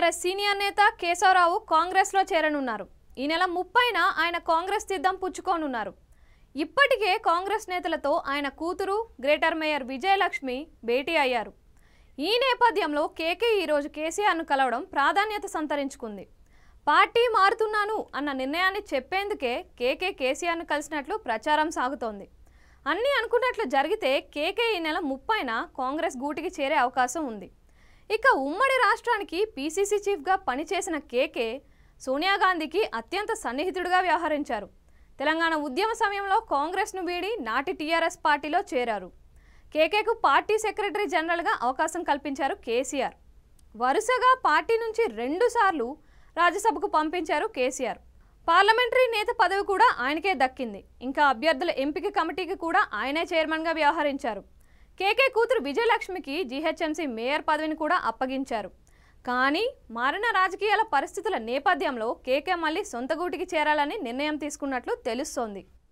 TRS senior నేత కేశవరావు కాంగ్రెస్లో చేరనున్నారు ఈ నెల ముప్పైన ఆయన కాంగ్రెస్ తీర్థం పుచ్చుకోనున్నారు ఇప్పటికే కాంగ్రెస్ నేతలతో ఆయన కూతురు గ్రేటర్ మేయర్ విజయలక్ష్మి భేటీ అయ్యారు ఈ నేపథ్యంలో కేకే ఈరోజు కేసీఆర్ను కలవడం ప్రాధాన్యత సంతరించుకుంది పార్టీ మారుతున్నాను అన్న నిర్ణయాన్ని చెప్పేందుకే కేకే కేసీఆర్ను కలిసినట్లు ప్రచారం సాగుతోంది అన్నీ అనుకున్నట్లు జరిగితే కేకే ఈ నెల ముప్పైన కాంగ్రెస్ గూటికి చేరే అవకాశం ఉంది ఇక ఉమ్మడి రాష్ట్రానికి పీసీసీ చీఫ్గా పనిచేసిన కేకే సోనియా గాంధీకి అత్యంత సన్నిహితుడిగా వ్యవహరించారు తెలంగాణ ఉద్యమ సమయంలో కాంగ్రెస్ను వీడి నాటి టీఆర్ఎస్ పార్టీలో చేరారు కేకేకు పార్టీ సెక్రటరీ జనరల్గా అవకాశం కల్పించారు కేసీఆర్ వరుసగా పార్టీ నుంచి రెండుసార్లు రాజ్యసభకు పంపించారు కేసీఆర్ పార్లమెంటరీ నేత పదవి కూడా ఆయనకే దక్కింది ఇంకా అభ్యర్థుల ఎంపిక కమిటీకి కూడా ఆయనే చైర్మన్గా వ్యవహరించారు కేకే కూతురు విజయలక్ష్మికి జీహెచ్ఎంసీ మేయర్ పదవిని కూడా అప్పగించారు కానీ మారిన రాజకీయాల పరిస్థితుల నేపథ్యంలో కేకే మళ్ళీ సొంత గూటికి చేరాలని నిర్ణయం తీసుకున్నట్లు తెలుస్తోంది